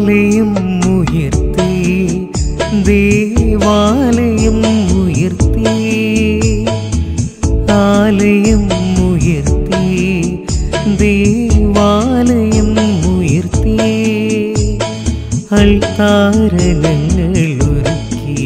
ആലയം ഉയർത്തി ദേവാലയം ഉയർത്തി ആലയം ഉയർത്തി ദേവാലയം ഉയർത്തി അൾത്താരനങ്ങൾ ഒരുക്കി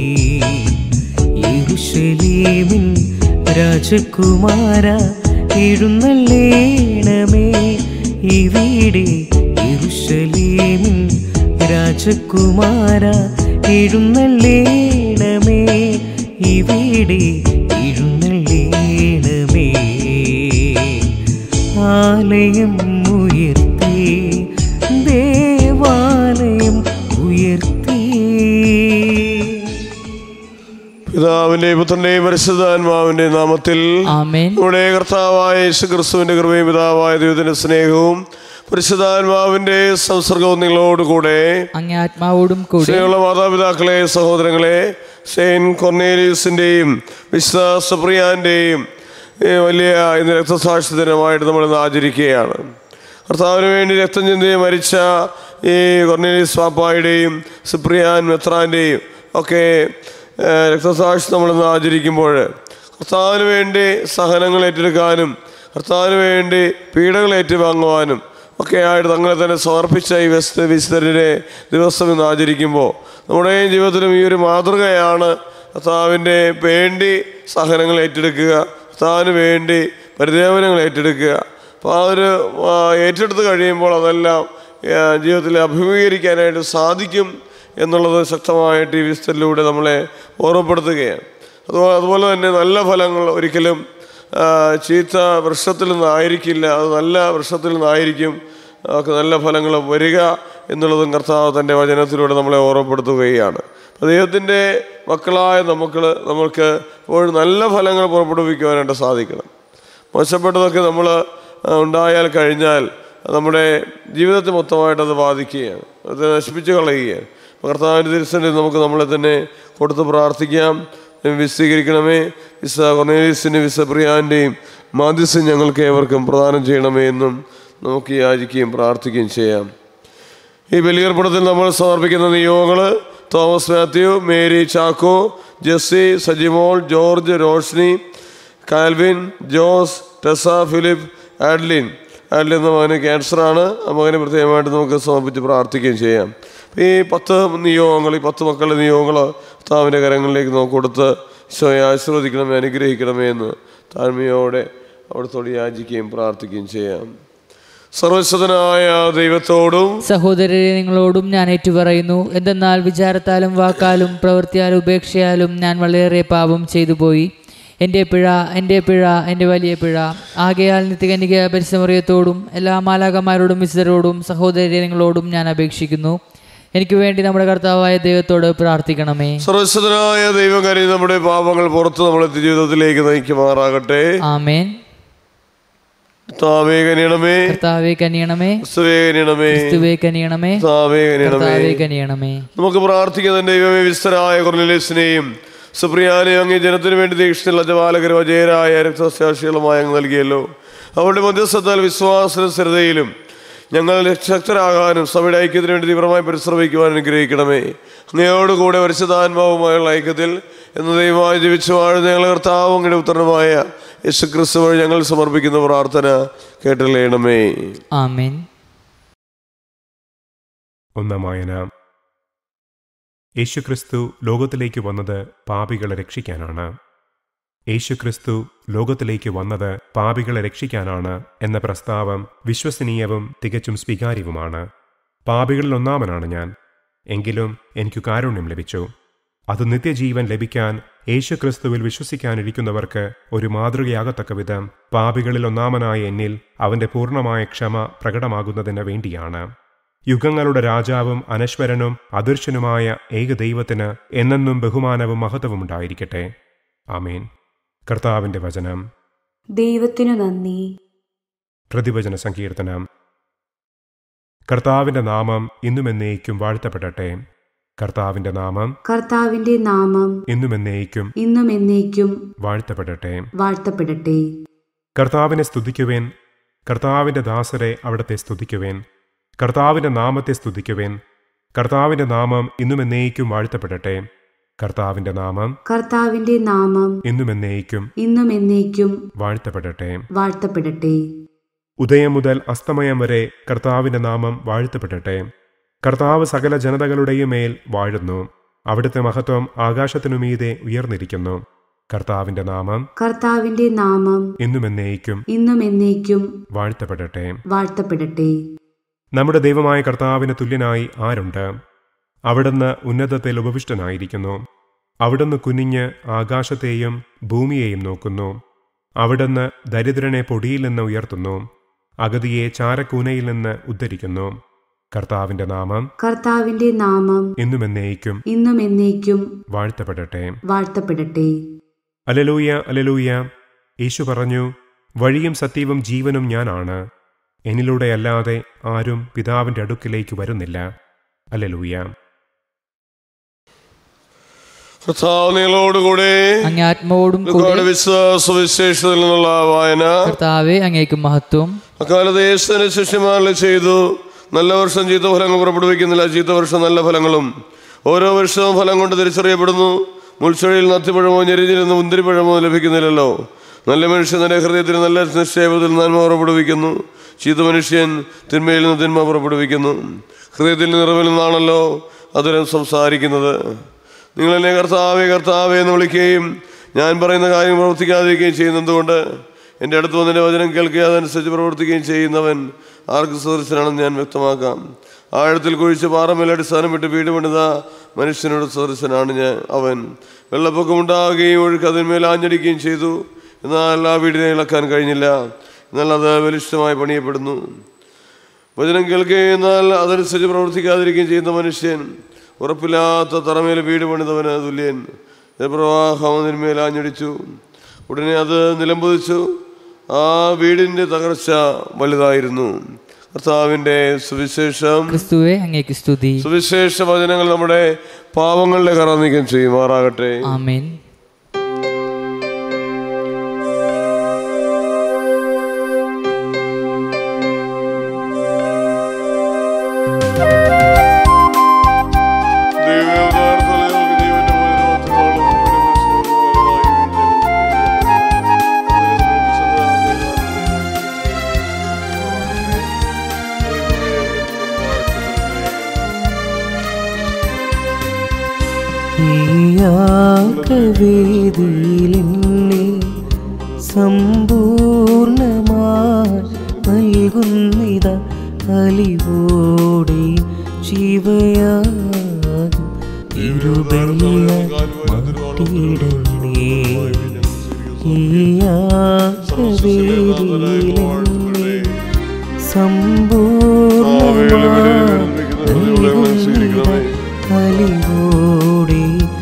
യെരൂശലേമിൻ രാജകുമാര എഴുന്നള്ളേണമേ ഇവിടെ യെരൂശലേമിൻ രാജകുമാര എഴുന്നള്ളേണമേ ഇവിടെ എഴുന്നള്ളേണമേ ആലയം ഉയർത്തി ദേവാലയം ഉയർത്തി പിതാവിന്റെയും പുത്രന്റെയും പരിശുദ്ധാത്മാവിന്റെ നാമത്തിൽ ആമേൻ നമ്മുടെ കർത്താവായ യേശു ക്രിസ്തുവിന്റെ കൃപയും പിതാവായ ദൈവത്തിന്റെ സ്നേഹവും പരിശുദ്ധാത്മാവിന്റെ സംസർഗവും നിങ്ങളോടുകൂടെ അങ്ങേ ആത്മാവോടും കൂടി സ്നേഹമുള്ള മാതാപിതാക്കളെ സഹോദരങ്ങളെ സെയിൻ കൊർണേലിയസിന്റെയും വിശുദ്ധ സപ്രിയാന്റെയും ഈ വലിയ ഇന്ന് രക്തസാക്ഷി ദിനമായിട്ട് നമ്മൾ ഇന്ന് ആചരിക്കുകയാണ് കർത്താവിന് വേണ്ടി രക്തം ചിന്തി മരിച്ച ഈ കൊർണേലിയസ് പാപ്പായുടെയും സിപ്രിയാൻ മെത്രാൻ്റെയും ഒക്കെ ഏഹ്, രക്തസാക്ഷി നമ്മളിന്ന് ആചരിക്കുമ്പോൾ കർത്താവിന് വേണ്ടി സഹനങ്ങൾ ഏറ്റെടുക്കാനും കർത്താവിന് വേണ്ടി പീഡകൾ ഏറ്റുവാങ്ങുവാനും ഒക്കെ ആയിട്ട് തങ്ങളെ തന്നെ സമർപ്പിച്ച ഈ വെസ്റ്റ് വിശുദ്ധരുടെ ദിവസം ഇന്ന് ആചരിക്കുമ്പോൾ നമ്മുടെ ജീവിതത്തിലും ഈ ഒരു മാതൃകയാണ് കർത്താവിൻ്റെ വേണ്ടി സഹനങ്ങൾ ഏറ്റെടുക്കുക കർത്താവിന് വേണ്ടി പരിദേവനങ്ങൾ ഏറ്റെടുക്കുക അപ്പോൾ ആ ഒരു ആ, ഏറ്റെടുത്ത് കഴിയുമ്പോൾ അതെല്ലാം ആ, ജീവിതത്തിൽ അഭിമുഖീകരിക്കാനായിട്ട് സാധിക്കും എന്നുള്ളത് ശക്തമായിട്ട് ഈ വിസ്തരിലൂടെ നമ്മളെ ഓർമ്മപ്പെടുത്തുകയാണ് അതുപോലെ അതുപോലെ തന്നെ നല്ല ഫലങ്ങൾ ഒരിക്കലും ആ, ചീത്ത വൃക്ഷത്തിൽ നിന്നായിരിക്കില്ല അത് നല്ല വൃക്ഷത്തിൽ നിന്നായിരിക്കും നമുക്ക് നല്ല ഫലങ്ങൾ വരിക എന്നുള്ളതും കർത്താവ് തൻ്റെ വചനത്തിലൂടെ നമ്മളെ ഓർമ്മപ്പെടുത്തുകയാണ് അപ്പോൾ ദൈവത്തിൻ്റെ മക്കളായ നമുക്ക് നമ്മൾക്ക് എപ്പോഴും നല്ല ഫലങ്ങൾ പുറപ്പെടുവിക്കുവാനായിട്ട് സാധിക്കണം മോശപ്പെട്ടതൊക്കെ നമ്മൾ ഉണ്ടായാൽ കഴിഞ്ഞാൽ നമ്മുടെ ജീവിതത്തെ മൊത്തമായിട്ട് അത് ബാധിക്കുകയാണ് അത് നശിപ്പിച്ച് കളയുകയാണ് അപ്പോൾ കർത്താവിൻ്റെ തിരുസന്നിധി നമുക്ക് നമ്മളെ തന്നെ കൊടുത്ത് പ്രാർത്ഥിക്കാം വിശദീകരിക്കണമേ വിശ കൊർണേലിയസിൻ്റെ വിശപ്രിയാൻ്റെയും മാധ്യസ്ഥം ഞങ്ങൾക്ക് ഏവർക്കും പ്രദാനം ചെയ്യണമേ എന്നും നമുക്ക് യാചിക്കുകയും പ്രാർത്ഥിക്കുകയും ചെയ്യാം ഈ ബലിയർപ്പണത്തിൽ നമ്മൾ സമർപ്പിക്കുന്ന നിയോഗങ്ങൾ തോമസ് മാത്യു മേരി ചാക്കോ ജെസ്സി സജിമോൾ ജോർജ് റോഷ്നി കാൽവിൻ ജോസ് ടെസ ഫിലിപ്പ് ആഡ്ലിൻ ആഡ്ലിൻ എന്ന മകന് ക്യാൻസറാണ് ആ മകനെ പ്രത്യേകമായിട്ട് നമുക്ക് സമർപ്പിച്ച് പ്രാർത്ഥിക്കുകയും ചെയ്യാം ഈ പത്ത് നിയോഗങ്ങൾ ഈ പത്ത് മക്കളുടെ നിയോഗങ്ങൾ കർത്താവിൻ്റെ കരങ്ങളിലേക്ക് നമുക്ക് കൊടുത്ത് ഈശോയെ ആശീർവദിക്കണമേ അനുഗ്രഹിക്കണമേ എന്ന് താഴ്മയോടെ അവിടത്തോട് യാചിക്കുകയും പ്രാർത്ഥിക്കുകയും ചെയ്യാം സർവശതനായ ദൈവത്തോടും സഹോദരരെ നിങ്ങളോടും ഞാൻ ഏറ്റുപറയുന്നു എന്തെന്നാൽ വിചാരത്താലും വാക്കാലും പ്രവൃത്തിയാലും ഉപേക്ഷയാലും ഞാൻ വളരെയേറെ പാപം ചെയ്തു പോയി എൻ്റെ പിഴ എൻ്റെ പിഴ എൻ്റെ വലിയ പിഴ ആകയാൽ നിത്യകനിക പരിസമറിയത്തോടും എല്ലാ മാലാകന്മാരോടും വിശുദ്ധരോടും സഹോദരരെ നിങ്ങളോടും ഞാൻ അപേക്ഷിക്കുന്നു എനിക്ക് വേണ്ടി നമ്മുടെ കർത്താവായ ദൈവത്തോട് പ്രാർത്ഥിക്കണമേ സർവശതനായ ദൈവം കരുതി നമ്മുടെ പാപങ്ങൾ പുറത്ത് നമ്മളെ ജീവിതത്തിലേക്ക് നയിക്കുമാറാകട്ടെ ആമേൻ താവേ കനിയണമേ കർത്താവെ കനിയണമേ ക്രിസ്തുവേ കനിയണമേ ക്രിസ്തുവേ കനിയണമേ താവേ കനിയണമേ കർത്താവെ കനിയണമേ നമുക്ക് പ്രാർത്ഥിക്കുന്ന ദൈവമേ വിസ്തരായ കുറലിലേസിനെയും സുപ്രിയാനെയും അങ്ങേ ജനത്തിന് വേണ്ടി ദീക്ഷിച്ചുള്ള ജവാലകരും അജയരായ രക്തസാക്ഷികളുമായി അങ്ങ് നൽകിയല്ലോ അവരുടെ മധ്യസ്ഥത്താൽ വിശ്വാസത്തിലും സ്ഥിരതയിലും ഞങ്ങൾ ശക്തരാകാനും സഭയുടെ ഐക്യത്തിന് വേണ്ടി തീവ്രമായി പരിശ്രമിക്കുവാൻ അനുഗ്രഹിക്കണമേ അങ്ങയോടുകൂടെ പരിശുദ്ധാത്മാവുമായുള്ള ഐക്യത്തിൽ എന്ന ദൈവമായി ജീവിച്ചു വാഴുന്ന ഞങ്ങൾ കർത്താവും അങ്ങയുടെ ഉത്തരമായ യേശുക്രിസ്തു വഴി ഞങ്ങൾ സമർപ്പിക്കുന്ന പ്രാർത്ഥന കേട്ടറിയണമേ ആമേൻ ഒന്നാം വായന യേശുക്രിസ്തു ലോകത്തിലേക്ക് വന്നത് പാപികളെ രക്ഷിക്കാനാണ് യേശുക്രിസ്തു ലോകത്തിലേക്ക് വന്നത് പാപികളെ രക്ഷിക്കാനാണ് എന്ന പ്രസ്താവം വിശ്വസനീയവും തികച്ചും സ്വീകാര്യവുമാണ് പാപികളിൽ ഒന്നാമനാണ് ഞാൻ എങ്കിലും എനിക്ക് കാരുണ്യം ലഭിച്ചു അത് നിത്യജീവൻ ലഭിക്കാൻ യേശുക്രിസ്തുവിൽ വിശ്വസിക്കാനിരിക്കുന്നവർക്ക് ഒരു മാതൃകയാകത്തക്ക വിധം പാപികളിൽ ഒന്നാമനായ എന്നിൽ അവന്റെ പൂർണ്ണമായ ക്ഷമ പ്രകടമാകുന്നതിന് വേണ്ടിയാണ് യുഗങ്ങളുടെ രാജാവും അനശ്വരനും അദൃശ്യനുമായ ഏകദൈവത്തിന് എന്നെന്നും ബഹുമാനവും മഹത്വവും ഉണ്ടായിരിക്കട്ടെ ആമേൻ കർത്താവിന്റെ വചനം ദൈവത്തിനു നന്ദി പ്രതിവചന സങ്കീർത്തനം കർത്താവിന്റെ നാമം ഇന്നുമെന്നേക്കും വാഴ്ത്തപ്പെടട്ടെ കർത്താവിന്റെ നാമം കർത്താവിന്റെ നാമം ഇന്നും എന്നേക്കും ഇന്നും എന്നേക്കും വാഴ്ത്തപ്പെടട്ടെ വാഴ്ത്തപ്പെടട്ടെ കർത്താവിനെ സ്തുതിക്കുവേൻ കർത്താവിന്റെ ദാസരെ അവിടത്തെ സ്തുതിക്കുവേൻ കർത്താവിന്റെ നാമത്തെ സ്തുതിക്കുവേൻ കർത്താവിന്റെ നാമം ഇന്നും എന്നേക്കും വാഴ്ത്തപ്പെടട്ടെ കർത്താവിന്റെ നാമം കർത്താവിന്റെ നാമം ഇന്നും എന്നേക്കും ഇന്നും എന്നേക്കും വാഴ്ത്തപ്പെടട്ടെ വാഴ്ത്തപ്പെടട്ടെ ഉദയം മുതൽ അസ്തമയം വരെ കർത്താവിന്റെ നാമം വാഴ്ത്തപ്പെടട്ടെ കർത്താവ് സകല ജനതകളുടെയും മേൽ വാഴുന്നു അവിടുത്തെ മഹത്വം ആകാശത്തിനുമീതെ ഉയർന്നിരിക്കുന്നു കർത്താവിന്റെ നാമം കർത്താവിന്റെ നാമം ഇന്നും എന്നേക്കും ഇന്നും എന്നേക്കും വാഴ്ത്തപ്പെടട്ടെ വാഴ്ത്തപ്പെടട്ടെ നമ്മുടെ ദൈവമായ കർത്താവിന് തുല്യനായി ആരുണ്ട് അവിടുന്ന് ഉന്നതത്തിൽ ഉപവിഷ്ടനായിരിക്കുന്നു അവിടുന്ന് കുനിഞ്ഞ് ആകാശത്തെയും ഭൂമിയെയും നോക്കുന്നു അവിടുന്ന് ദരിദ്രനെ പൊടിയിൽ നിന്ന് ഉയർത്തുന്നു അഗതിയെ ചാരക്കൂനയിൽ നിന്ന് ഉദ്ധരിക്കുന്നു കർത്താവിന്റെ നാമം കർത്താവിന്റെ നാമം ഇന്നും എന്നേക്കും ഇന്നും എന്നേക്കും വാഴ്ത്തപ്പെടട്ടെ വാഴ്ത്തപ്പെടട്ടെ അലലൂയ അലലൂയ യേശു പറഞ്ഞു വഴിയും സത്യവും ജീവനും ഞാനാണ് എന്നിലൂടെ അല്ലാതെ ആരും പിതാവിന്റെ അടുക്കിലേക്ക് വരുന്നില്ല അലലൂയ കർത്താവ് നിങ്ങളോടുകൂടെ അങ്ങേ ആത്മാവോടും കൂടെ ഒരുപാട് വിശ്വാസ വിശേഷതയിൽ നിന്നുള്ള വായന കർത്താവെ അങ്ങേക്ക് മഹത്വം അക്കാലത്ത് യേശുവിനെ ശിഷ്യന്മാരിൽ ചെയ്തു നല്ല വർഷം ചീത്ത ഫലങ്ങൾ പുറപ്പെടുവിക്കുന്നില്ല ചീത്ത വർഷം നല്ല ഫലങ്ങളും ഓരോ വർഷവും ഫലം കൊണ്ട് തിരിച്ചറിയപ്പെടുന്നു മുൾച്ചെടിയിൽ നത്തിപ്പഴമോ ഞെരിഞ്ഞിരുന്ന് മുന്തിരിപ്പഴമോ ലഭിക്കുന്നില്ലല്ലോ നല്ല മനുഷ്യൻ തന്റെ ഹൃദയത്തിൽ നല്ല നിക്ഷേപത്തിൽ നന്മ പുറപ്പെടുവിക്കുന്നു ചീത്ത മനുഷ്യൻ തിന്മയിൽ നിന്ന് തിന്മ പുറപ്പെടുവിക്കുന്നു ഹൃദയത്തിൽ നിറവിൽ നിന്നാണല്ലോ അതുരം സംസാരിക്കുന്നത് നിങ്ങൾ എന്നെ കർത്താവേ കർത്താവേ എന്ന് വിളിക്കുകയും ഞാൻ പറയുന്ന കാര്യം പ്രവർത്തിക്കാതിരിക്കുകയും ചെയ്യുന്നതുകൊണ്ട് എൻ്റെ അടുത്ത് വന്നതിൻ്റെ വചനം കേൾക്കുക അതനുസരിച്ച് പ്രവർത്തിക്കുകയും ചെയ്യുന്നവൻ ആർക്ക് സദൃശനാണെന്ന് ഞാൻ വ്യക്തമാക്കാം ആഴത്തിൽ കുഴിച്ച് പാറമേൽ അടിസ്ഥാനം വിട്ട് വീട് പണിത മനുഷ്യനോട് സദൃശനാണ് ഞാൻ അവൻ വെള്ളപ്പൊക്കമുണ്ടാകുകയും ഒഴുക്ക് അതിന്മേൽ ആഞ്ഞടിക്കുകയും ചെയ്തു എന്നാൽ ആ വീടിനെ ഇളക്കാൻ കഴിഞ്ഞില്ല എന്നാൽ അത് ബലിഷ്ഠമായി പണിയപ്പെടുന്നു വചനം കേൾക്കുകയും എന്നാൽ അതനുസരിച്ച് പ്രവർത്തിക്കാതിരിക്കുകയും ചെയ്യുന്ന മനുഷ്യൻ ഉറപ്പില്ലാത്ത തറമേൽ വീട് പണിതവന് തുല്യൻ ജലപ്രവാഹം അതിന്മേൽ ആഞ്ഞടിച്ചു ഉടനെ അത് നിലംപതിച്ചു ആ വീടിൻ്റെ തകർച്ച വലുതായിരുന്നു കർത്താവിൻ്റെ സുവിശേഷം ക്രിസ്തുവെ അങ്ങേക്ക് സ്തുതി സുവിശേഷ വചനങ്ങൾ നമ്മുടെ പാവങ്ങളുടെ കറ നീക്കം ചെയ്യുമാറാകട്ടെ ആമേൻ യാഗവേദിയിലെന്നെ സമ്പൂർണമായി നൽകുന്നിത അലിവോടെ ജീവയാകും ഇരുബലിയ മാറ്റിയിടണേ ഈ യാഗവേദിയിലെന്നെ സമ്പൂർണമായി അലിവോടെ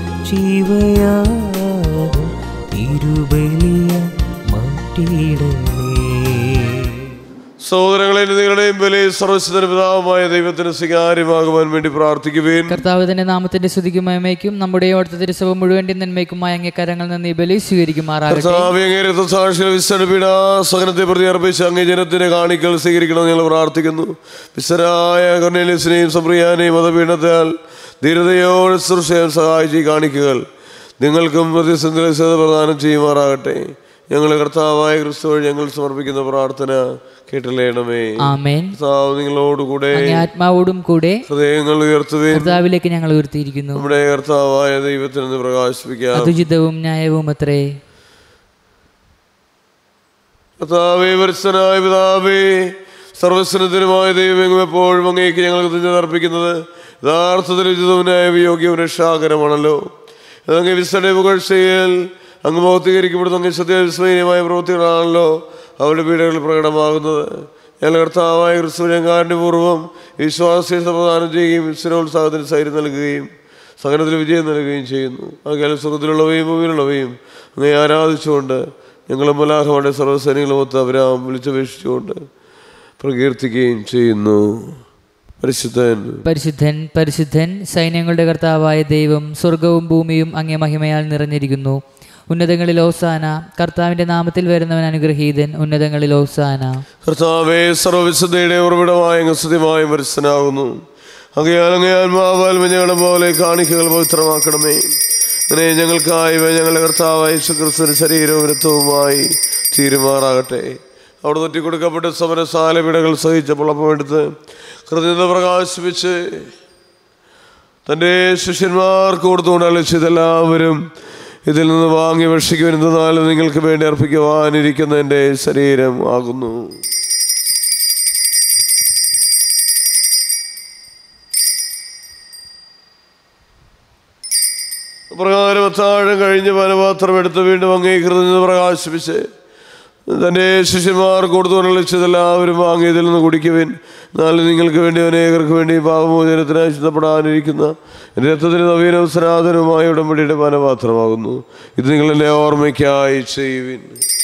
ജീവയാകും തിരുബലിയ മാറ്റിയിടണേ സഹോദരങ്ങളെ നിങ്ങളുടെയും ബലി സർവശുദ്ധന പിതാവുമായ ദൈവത്തിന് സ്വീകാര്യമാകുവാൻ വേണ്ടി പ്രാർത്ഥിക്കുവേൻ കർത്താവ് തന്റെ നാമത്തിന്റെ സ്തുതിക്കും മഹിമയ്ക്കും നമ്മുടെ ഓർത്ത തിരുസഭ മുഴുവന്റെ നന്മയ്ക്കുമായ അങ്ങേ കരങ്ങൾ നിന്ന് ഈ ബലി സ്വീകരിക്കുമാറാകട്ടെ കർത്താവേ, അങ്ങേ രക്തസാക്ഷികൾ വിസ്തരിപ്പിട സഹനത്തെ പ്രതി അർപ്പിച്ച് അങ്ങേ ജനത്തിന്റെ കാണിക്കൽ സ്വീകരിക്കണം ഞങ്ങൾ പ്രാർത്ഥിക്കുന്നു വിസ്തരായ കൊർണേലിയസിനെയും സപ്രിയാനെയും മതപീഠത്താൽ ധീരതയോടെ ശുശ്രൂഷയും സഹായിച്ച് ഈ കാണിക്കകൾ നിങ്ങൾക്കും പ്രതിസന്ധി പ്രദാനം ചെയ്യുമാറാകട്ടെ ഞങ്ങൾ കർത്താവായ ക്രിസ്തു വഴി ഞങ്ങൾ സമർപ്പിക്കുന്ന പ്രാർത്ഥന കേട്ടില്ലേണമേ ആമേൻ കർത്താവ് നിങ്ങളോടുകൂടെ അങ്ങേ ആത്മാവോടും കൂടെ ഹൃദയങ്ങൾ ഉയർത്തുവേൻ കർത്താവിലേക്ക് ഞങ്ങൾ ഉയർത്തിയിരിക്കുന്നു നമ്മുടെ കർത്താവായ ദൈവത്തിൽ നിന്ന് പ്രകാശിപ്പിക്കാം അതുചിതവും ന്യായവും അത്രേ കർത്താവേ വത്സനായ പിതാവേ സർവസ്വനത്തിനുമായ ദൈവമെങ്ങും എപ്പോഴും അങ്ങേക്ക് ഞങ്ങൾ കൃതജ്ഞത അർപ്പിക്കുന്നത് യഥാർത്ഥത്തിൽ ഉചിതവനായ യോഗ്യവും രക്ഷാകരമാണല്ലോ അങ്ങ് വിസ്തയുടെ പുകഴ്ചയിൽ അങ്ങ് ഭൗതികരിക്കപ്പെടുന്ന അങ്ങ് സത്യവിസ്മയമായ പ്രവൃത്തികളാണല്ലോ അവരുടെ പീഡകളിൽ പ്രകടമാകുന്നത് ഞങ്ങൾ കർത്താവായ ക്രിസ്തുവിനെ പൂർവ്വം വിശ്വാസത്തെ പ്രദാനം ചെയ്യുകയും വിശ്വനോത്സാഹത്തിന് സൈര്യം നൽകുകയും സകലത്തിൽ വിജയം നൽകുകയും ചെയ്യുന്നു അങ്ങനെ സ്വർഗത്തിലുള്ളവയും ഭൂമിയിലുള്ളവയും അങ്ങേ ആരാധിച്ചുകൊണ്ട് ഞങ്ങളും മലാഹമയുടെ സർവ്വസേനകളും ഒത്ത് അവരാം വിളിച്ചപേക്ഷിച്ചുകൊണ്ട് പ്രകീർത്തിക്കുകയും ചെയ്യുന്നു പരിശുദ്ധൻ പരിശുദ്ധൻ പരിശുദ്ധൻ സൈന്യങ്ങളുടെ കർത്താവായ ദൈവം സ്വർഗവും ഭൂമിയും അങ്ങേ മഹിമയാൽ നിറഞ്ഞിരിക്കുന്നു ഉന്നതങ്ങളിൽ ഓസാന കർത്താവിന്റെ നാമത്തിൽ വരുന്നവൻ അനുഗ്രഹീതൻ ഉന്നതങ്ങളിൽ ഓസാന കർത്താവേ സർവവിശുദ്ധയുടെ ഉറവിടമായ അങ്ങ് സ്തുതിമായും പരിശനാകുന്നു അങ്ങയാൽ അങ്ങേ ആത്മാവാൽ ഞങ്ങളുടെ പോലെ കാണിക്കകൾ പവിത്രമാക്കണമേ അങ്ങനെ ഞങ്ങൾക്കായി ഇവ ഞങ്ങളുടെ കർത്താവായ യേശുക്രിസ്തുവിന്റെ ശരീരവും രക്തവുമായി തീരുമാറാകട്ടെ അവിടെ തൊറ്റിക്കൊടുക്കപ്പെട്ട സമരസാല പിടകൾ സഹിച്ചപ്പോൾ അപ്പം എടുത്ത് കൃത്യത പ്രകാശിപ്പിച്ച് തൻ്റെ ശിഷ്യന്മാർക്ക് കൊടുത്തുകൊണ്ട് അളിച്ചതെല്ലാവരും ഇതിൽ നിന്ന് വാങ്ങി ഭക്ഷിക്കുമെന്നതാൽ നിങ്ങൾക്ക് വേണ്ടി അർപ്പിക്കുവാനിരിക്കുന്ന എൻ്റെ ശരീരം ആകുന്നു പ്രകാരം അത്താഴം കഴിഞ്ഞ് പാനപാത്രം എടുത്ത് വീണ്ടും അംഗീകൃത പ്രകാശിപ്പിച്ച് തൻ്റെ ശിഷ്യന്മാർ കൊടുത്തുകൊണ്ടളിച്ചതെല്ലാവരും വാങ്ങി ഇതിൽ നിന്ന് കുടിക്കുവിൻ എന്നാൽ നിങ്ങൾക്ക് വേണ്ടി അനേകർക്ക് വേണ്ടി പാപമോചനത്തിനായി ചിന്തപ്പെടാനിരിക്കുന്ന എൻ്റെ രക്തത്തിന് നവീനവും സനാതനവുമായ ഉടമ്പടിയുടെ പാനപാത്രമാകുന്നു ഇത് നിങ്ങൾ എൻ്റെ ഓർമ്മയ്ക്കായി ചെയ്യുവിൻ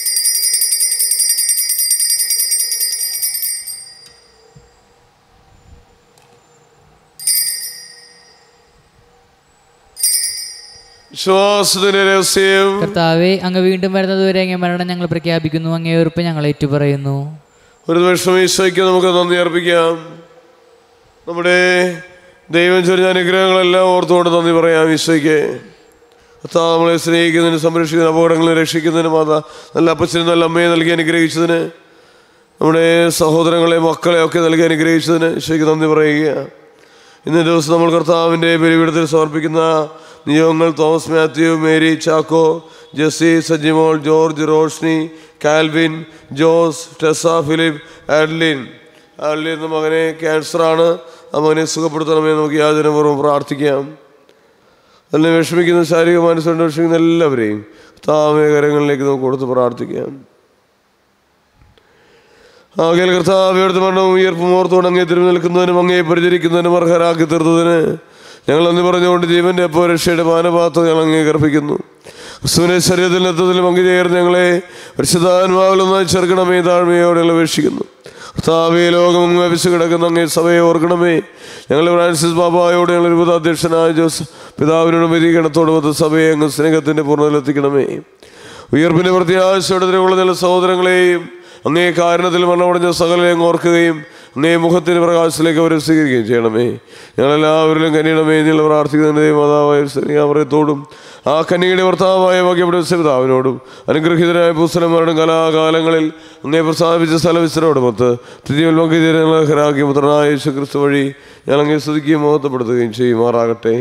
വിശ്വാസത്തിന്റെ രഹസ്യം കർത്താവെ അങ്ങ് വീണ്ടും വരുന്നതുവരെ അങ്ങേ മരണം ഞങ്ങൾ പ്രഖ്യാപിക്കുന്നു അങ്ങേ ഉറപ്പ് ഞങ്ങൾ ഏറ്റുപറയുന്നു ഒരു നിമിഷം ഈശോയ്ക്ക് നമുക്ക് നന്ദി അർപ്പിക്കാം നമ്മുടെ ദൈവം ചൊരിഞ്ഞ അനുഗ്രഹങ്ങളെല്ലാം ഓർത്തുകൊണ്ട് നന്ദി പറയാം ഈശോയ്ക്ക് കർത്താവ് നമ്മളെ സ്നേഹിക്കുന്നതിന് സംരക്ഷിക്കുന്നതിന് അപകടങ്ങളെ രക്ഷിക്കുന്നതിന് മാതാ നല്ല അപ്പച്ചനും നല്ല അമ്മയെ നൽകി അനുഗ്രഹിച്ചതിന് നമ്മുടെ സഹോദരങ്ങളെ മക്കളെ ഒക്കെ നൽകി അനുഗ്രഹിച്ചതിന് ഈശോയ്ക്ക് നന്ദി പറയുക ഇന്നേ ദിവസം നമ്മൾ കർത്താവിൻ്റെ ബലിപീഠത്തിൽ സമർപ്പിക്കുന്ന നിയോഗങ്ങൾ തോമസ് മാത്യു മേരി ചാക്കോ ജെസ്സി സജിമോൾ ജോർജ് റോഷ്നി കാൽവിൻ ജോസ് ടെസ ഫിലിപ്പ് ആഡ്ലിൻ ആഡ്ലിൻ എന്ന മകനെ ക്യാൻസറാണ് ആ മകനെ സുഖപ്പെടുത്തണമേ നമുക്ക് യാചനപൂർവ്വം പ്രാർത്ഥിക്കാം അതിനെ വിഷമിക്കുന്ന ശാരീരിക മനസ്സുകൊണ്ട് വിഷമിക്കുന്ന എല്ലാവരെയും താമേ കരങ്ങളിലേക്ക് നമുക്ക് കൊടുത്ത് പ്രാർത്ഥിക്കാം ആകെ കർത്താവയുടെ മരണവും ഉയർപ്പും ഓർത്തുകൊണ്ട് അങ്ങേ തിരുനിൽക്കുന്നതിനും അങ്ങേ പരിചരിക്കുന്നതിനും അർഹരാക്കി തീർത്തതിന് ഞങ്ങൾ അന്ന് പറഞ്ഞുകൊണ്ട് ജീവന്റെ അപ്പോ രക്ഷയുടെ മാനപാത്രം ഞങ്ങൾ അങ്ങേ കർപ്പിക്കുന്നു ക്രിസ്തുവിനെ ശരീരത്തിൽ എത്തത്തിലും പങ്കുചേർന്ന് ഞങ്ങളെ പരിശുദ്ധാത്മാവിലൊന്നായി ചേർക്കണമേ താഴ്മയോടെ ഞങ്ങൾ അപേക്ഷിക്കുന്നു കർത്താവേ ലോകം വ്യാപിച്ചു കിടക്കുന്ന അങ്ങേ സഭയെ ഓർക്കണമേ ഞങ്ങൾ ഫ്രാൻസിസ് ബാബായോട് ഞങ്ങൾ രൂപത അധ്യക്ഷനായ ജോസ് പിതാവിനോടും വിധികണത്തോടും അത് സഭയെ അങ്ങ് സ്നേഹത്തിന്റെ പൂർണ്ണതയിലെത്തിക്കണമേ ഉയർപ്പിന്റെ പ്രത്യാശയോടെ തിരുവുള്ള ഞങ്ങളുടെ സഹോദരങ്ങളെയും അങ്ങേ കാരണത്തിൽ മരണമടഞ്ഞ സകലരെയും ഓർക്കുകയും അങ്ങേ മുഖത്തിന് പ്രകാശത്തിലേക്ക് അവരെ സ്വീകരിക്കുകയും ചെയ്യണമേ ഞങ്ങളെല്ലാവരിലും കനിയണമേ എന്നുള്ള പ്രാർത്ഥിക്കുന്നതിൻ്റെ മാതാവായ സ്ത്രീയാമറയത്തോടും ആ കന്യകയുടെ ഭർത്താവായ ഭാഗ്യപ്പെട്ട പിതാവിനോടും അനുഗ്രഹീതരായ പുസ്തകന്മാരുടെ കലാകാലങ്ങളിൽ അങ്ങേ പ്രസാദിപ്പിച്ച സ്ഥലവിസ്തരോടുമൊത്ത് തിരിയുൽ പങ്കുചേരാക്കി പുത്രനായ യേശു ക്രിസ്തു വഴി ഞാൻ അങ്ങേ സ്തുതിക്കുകയും മഹത്വപ്പെടുത്തുകയും ചെയ്യുമാറാകട്ടെ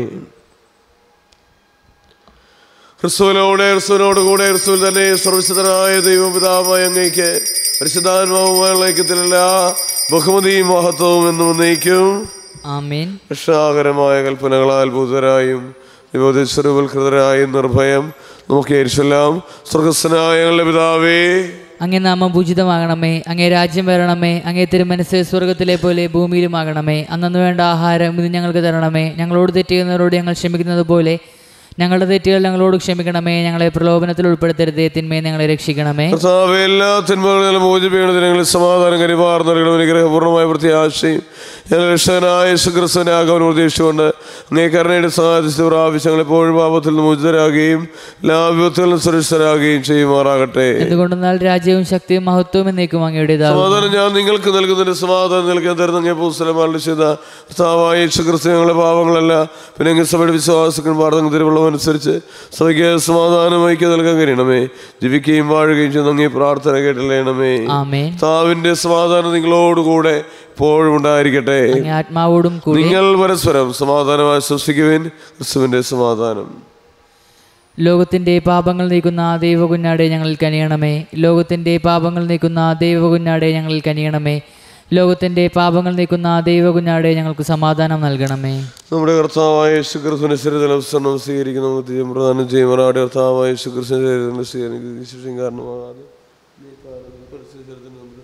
ക്രിസ്തുവിനോട് ക്രിസ്തുവിനോട് കൂടെ ക്രിസ്തുവിൽ തന്നെ സർവശുദ്ധനായ ദൈവപിതാവായ അങ്ങേക്ക് പരിശുദ്ധാത്മാവുമായ ഐക്യത്തിലെല്ലാ ബഹുമതിയും മഹത്വവും എന്നും നയിക്കും ആമേൻ രക്ഷാകരമായ കൽപ്പനകളാൽ ഭൂതരായും നിബോധിസ്വരൂപൽകൃതരായും നിർഭയം നമുക്ക് ഏരിച്ചെല്ലാം സ്വർഗസ്വനായ ഞങ്ങളുടെ പിതാവേ അങ്ങേ നാമം പൂജിതമാകണമേ അങ്ങേ രാജ്യം വരണമേ അങ്ങേ തിരുമനസ് സ്വർഗത്തിലെ പോലെ ഭൂമിയിലുമാകണമേ അന്നു വേണ്ട ആഹാരം ഇത് ഞങ്ങൾക്ക് തരണമേ ഞങ്ങളോട് തെറ്റുന്നവരോട് ഞങ്ങൾ ക്ഷമിക്കുന്നത് പോലെ ഞങ്ങളുടെ തെറ്റുകൾ ഞങ്ങളോട് ക്ഷമിക്കണമേ ഞങ്ങളെ പ്രലോഭനത്തിൽ ഉൾപ്പെടുത്തരുതേ തിന്മയെ ഞങ്ങളെ രക്ഷിക്കണമേ കർത്താവേ എല്ലാ തിന്മകളും മോചിപ്പിക്കണത് ഞങ്ങൾ സമാധാനം കരിമാർ നൽകണം അനുഗ്രഹപൂർണ്ണമായ പ്രത്യാശയും ഞങ്ങൾ രക്ഷകനായ യേശുക്രിസ്തുവിനെ ആഗമനം പ്രതീക്ഷിച്ചുകൊണ്ട് അങ്ങേ കരുണയുടെ സഹായത്തിൽ പ്രാവശ്യങ്ങൾ എപ്പോഴും പാപത്തിൽ നിന്ന് മോചിതരാകുകയും എല്ലാ വിപത്തുകളിലും സുരക്ഷിതരാകുകയും ചെയ്യുമാറാകട്ടെ എന്തുകൊണ്ടെന്നാൽ രാജ്യവും ശക്തിയും മഹത്വവും എന്നേക്കും അങ്ങയുടേതാകും സമാധാനം ഞാൻ നിങ്ങൾക്ക് നൽകുന്നതിന് സമാധാനം നൽകാൻ തരുന്ന അങ്ങേ പൂസ്തലമാരുടെ ചെയ്ത കർത്താവായ യേശുക്രിസ്തു ഞങ്ങളുടെ പാവങ്ങളല്ല പിന്നെ അങ്ങ് സഭയുടെ വിശ്വാസങ്ങൾ പാർത്തങ്ങ് തിരുവുള്ളവനുസരിച്ച് സഭയ്ക്ക് സമാധാനം ഐക്യം നൽകാൻ കഴിയണമേ ജീവിക്കുകയും വാഴുകയും ചെയ്യുന്ന അങ്ങേ പ്രാർത്ഥന കേട്ടലേണമേ ആമേൻ കർത്താവിന്റെ സമാധാനം നിങ്ങളോടുകൂടെ എപ്പോഴും ഉണ്ടായിരിക്കട്ടെ അങ്ങേ ആത്മാവോടും കൂടി നിങ്ങൾ പരസ്പരം സമാധാനം ആശ്വസിക്കുവിൻ ക്രിസ്തുവിന്റെ സമാധാനം ലോകത്തിന്റെ പാപങ്ങൾ നീക്കുന്ന ദൈവകുഞ്ഞാടെ ഞങ്ങളിൽ കനിയണമേ ലോകത്തിന്റെ പാപങ്ങൾ നീക്കുന്ന ദൈവകുഞ്ഞാടെ ഞങ്ങളിൽ കനിയണമേ ലോകത്തിന്റെ പാപങ്ങൾ നീക്കുന്ന ദൈവകുഞ്ഞാടെ ഞങ്ങൾക്ക് സമാധാനം നൽകണമേ നമ്മുടെ കർത്താവായ യേശുക്രിസ്തുവിന്റെ ശരീരത്തിലവസരണം സ്വീകരിക്കുന്ന നമുക്ക് പ്രധാനം ചെയ്യുമാറാടെ കർത്താവായ യേശുക്രിസ്തുവിന്റെ ശരീരത്തിന്റെ സ്വീകരിക്കുന്ന ശിക്ഷയും കാരണമാകാതെ നീ കാരണം പരിശുദ്ധ ശരീരത്തിന് നമ്മുടെ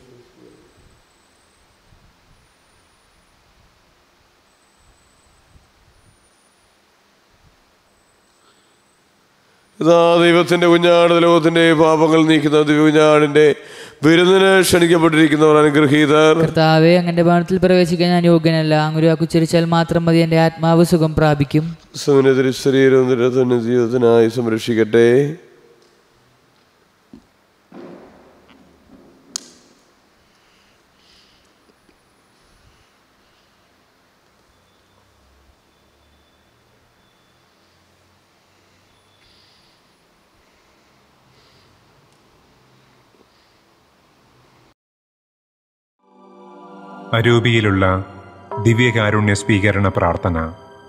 ഇതാ ദൈവത്തിന്റെ കുഞ്ഞാട് ലോകത്തിന്റെ പാപങ്ങൾ നീക്കുന്ന ദിവ്യകുഞ്ഞാടിന്റെ വിരുന്നിന് ക്ഷണിക്കപ്പെട്ടിരിക്കുന്നവർ അനുഗ്രഹീതർ കർത്താവെ അങ്ങന്റെ ഭവനത്തിൽ പ്രവേശിക്കാൻ ഞാൻ യോഗ്യനല്ല അങ്ങൊരു വാക്കുച്ചരിച്ചാൽ മാത്രം മതി എൻ്റെ ആത്മാവ് സുഖം പ്രാപിക്കും ക്രിസ്തുവിനെ തിരുശരീരവും തിരുത്തന്നെ ജീവിതത്തിനായി സംരക്ഷിക്കട്ടെ അരൂപിയിലുള്ള ദിവ്യകാരുണ്യ സ്വീകരണ പ്രാർത്ഥന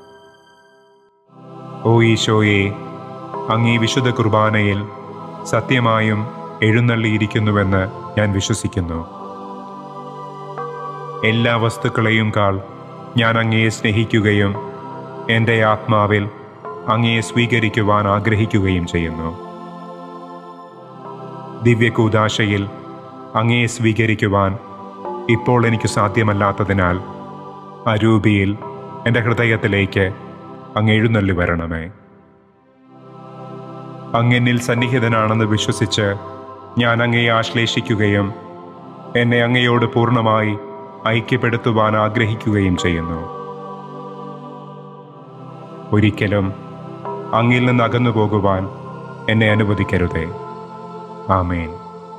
ഓ ഈശോയെ അങ്ങീ വിശുദ്ധ കുർബാനയിൽ സത്യമായും എഴുന്നള്ളിയിരിക്കുന്നുവെന്ന് ഞാൻ വിശ്വസിക്കുന്നു എല്ലാ വസ്തുക്കളെയും കാൾ ഞാൻ അങ്ങയെ സ്നേഹിക്കുകയും എൻ്റെ ആത്മാവിൽ അങ്ങയെ സ്വീകരിക്കുവാൻ ആഗ്രഹിക്കുകയും ചെയ്യുന്നു ദിവ്യകൂദാശയിൽ അങ്ങയെ സ്വീകരിക്കുവാൻ ഇപ്പോൾ എനിക്ക് സാധ്യമല്ലാത്തതിനാൽ അരൂപിയിൽ എൻ്റെ ഹൃദയത്തിലേക്ക് അങ്ങ് എഴുന്നള്ളി വരണമേ അങ്ങെന്നിൽ സന്നിഹിതനാണെന്ന് വിശ്വസിച്ച് ഞാൻ അങ്ങയെ ആശ്ലേഷിക്കുകയും എന്നെ അങ്ങയോട് പൂർണ്ണമായി ഐക്യപ്പെടുത്തുവാൻ ആഗ്രഹിക്കുകയും ചെയ്യുന്നു ഒരിക്കലും അങ്ങിൽ നിന്ന് അകന്നു പോകുവാൻ എന്നെ അനുവദിക്കരുതേ ആമേൻ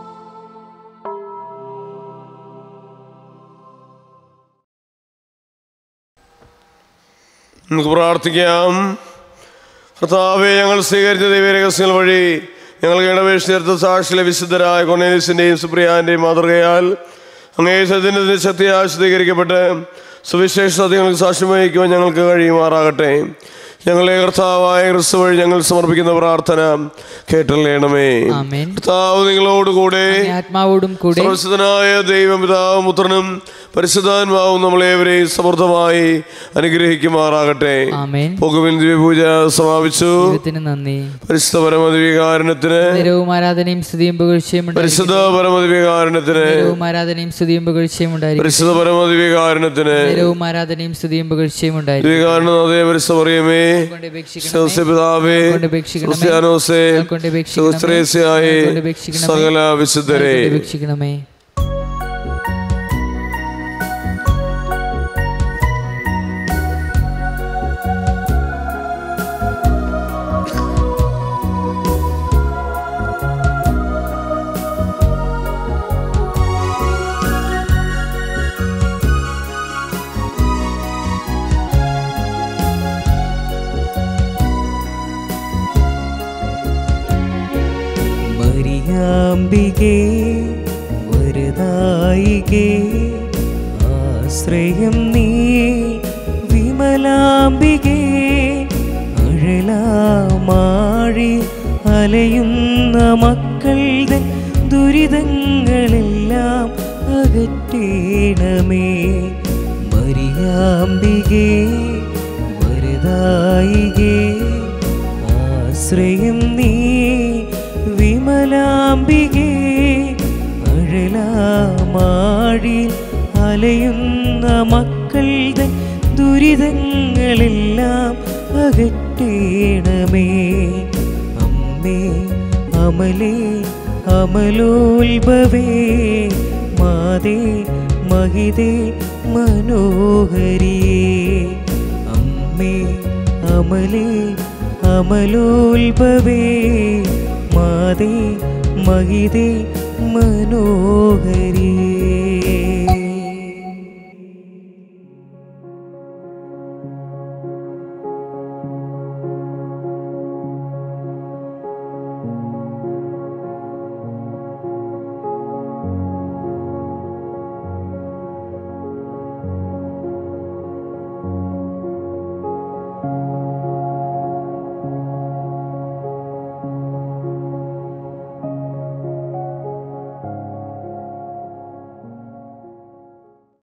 നമുക്ക് പ്രാർത്ഥിക്കാം കർത്താവെ ഞങ്ങൾ സ്വീകരിച്ച ദൈവരഹസ്യങ്ങൾ വഴി ഞങ്ങൾ ഇടവേശ സാക്ഷിയിലെ വിശുദ്ധരായ കൊനേലിസിൻ്റെയും സുപ്രിയാൻ്റെയും മാതൃകയാൽ അങ്ങേ സത്യത്തിൻ്റെ ശക്തിയാൽ ശുദ്ധീകരിക്കപ്പെട്ട് സുവിശേഷ സത്യങ്ങൾക്ക് സാക്ഷ്യം വഹിക്കുവാൻ ഞങ്ങൾക്ക് കഴിയുമാറാകട്ടെ ഞങ്ങളെ കർത്താവായ ക്രിസ്തു വഴി ഞങ്ങൾ സമർപ്പിക്കുന്ന പ്രാർത്ഥന കേട്ടല്ലേണമേ ആമേൻ കർത്താവ് നിങ്ങളോടുകൂടെ അങ്ങേ ആത്മാവോടും കൂടെ സർവശക്തനായ ദൈവം പിതാവും പുത്രനും പരിശുദ്ധാത്മാവും നമ്മളേവരെയും സമൃദ്ധമായി അനുഗ്രഹിക്കുമാറാകട്ടെ ആമേൻ പോകുവിൻ ദിവ്യപൂജ സമാപിച്ചു ദൈവത്തിന് നന്ദി പരിശുദ്ധ പരമദിവികാരണത്തിന് നിരവും ആരാധനയും സ്തുതിയും പുകഴ്ചയും പരിശുദ്ധ പരമദിവികാരണത്തിന് നിരവും ആരാധനയും സ്തുതിയും പുകഴ്ചയും ഉണ്ടായിരിക്കും പരിശുദ്ധ പരമദിവികാരണത്തിന് നിരവും ആരാധനയും സ്തുതിയും പുകഴ്ചയും ഉണ്ടായിരിക്കും ദിവികാരണനാഥേ പരിശുദ്ധ പറയുമേ കൊണ്ട് അപേക്ഷിക്കണമേ പിതാവേ കൊണ്ട് അപേക്ഷിക്കണമേ ക്രിസ്ത്യാനോസേ കൊണ്ട് അപേക്ഷിക്കണമേ സുസ്ത്രേസ്യായേ കൊണ്ട് അപേക്ഷിക്കണമേ സകല വിശുദ്ധരെ കൊണ്ട് അപേക്ഷിക്കണമേ മരിയാമ്പികേ വരദായികേ ആശ്രയം നീ വിമലാംബികേ അഴലാമാഴി അലയുന്ന മക്കളുടെ ദുരിതങ്ങളെല്ലാം അകറ്റേണമേ മരിയാമ്പികേ വരദായികേ ആശ്രയം നീ വിമലാംബികേ അഴലാമാഴിൽ അലയുന്ന മക്കളുടെ ദുരിതങ്ങളെല്ലാം അകറ്റേണമേ അമ്മേ അമലേ അമലോത്ഭവേ മാതേ മഹിതേ മനോഹരിയേ അമ്മേ അമലേ അമലോത്ഭവേ മാതേ മഹിതേ മനോഹരി